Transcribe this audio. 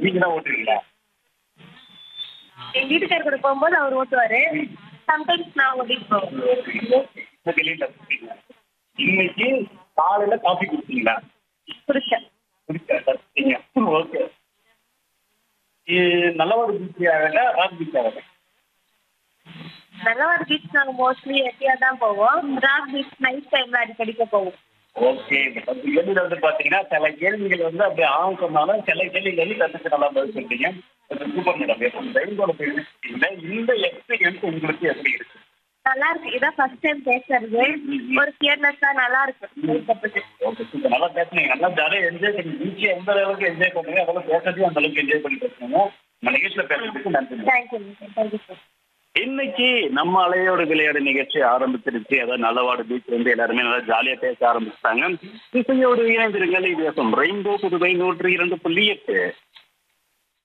நீங்க தான் ஓட்டுறீங்களா என் வீட்டுக்காரர் கூட போகும்போது அவர் ஓட்டுவாரு சம்டைம்ஸ் நான் ஓட்டிட்டு போவேன் இந்த வெளியில இருக்கீங்க. இன்னைக்கு காலையில காஃபி குடிச்சீங்களா குடிச்சேன் குடிச்சீங்க ஓகே நல்லவாடு பீச் ஆகல ராக் பீச் ஆகல நல்லவாறு பீச் நாங்கள் மோஸ்ட்லி எப்பயா தான் போவோம் ராக் பீச் நைட் டைம்ல அடிக்கடிக்க போவோம் ஓகே இந்த பத்து கேள்வியில வந்து பாத்தீங்கன்னா சில கேள்விகள் வந்து அப்படி ஆம் சொன்னாலும் சில கேள்விகள் வந்து கத்துக்கு நல்லா பதில் சொல்றீங்க சூப்பர் மேடம் ரெயின்போல போயிருக்கீங்க இந்த எக்ஸ்பீரியன்ஸ் உங்களுக்கு எப்படி இருக்கு நல்லா இருக்கு இதான் ஃபர்ஸ்ட் டைம் பேசுறது ஒரு ஃபியர்னஸா நல்லா இருக்கு பேசுறதுக்கு. ஓகே சூப்பர் நல்லா பேசுனீங்க நல்லா ஜாலியாக என்ஜாய் பண்ணி பீச்சை எந்த அளவுக்கு என்ஜாய் பண்ணுங்க அதெல்லாம் பேசுறதையும் அந்த அளவுக்கு என்ஜாய் பண்ணி பேசுங்க நம்ம நிகழ்ச்சியில் பேசுறதுக்கு நன்றி தேங்க்யூ தேங்க்யூ சார் இன்னைக்கு நம்ம அலையோட விளையாடு நிகழ்ச்சி ஆரம்பிச்சிருச்சு அதாவது நல்லவாடு பீச் வந்து எல்லாருமே நல்லா ஜாலியா பேச ஆரம்பிச்சிட்டாங்க இசையோடு இணைந்திருங்கள் இது ரெயின்போ புதுவை நூற்றி இரண்டு புள்ளி எட்டு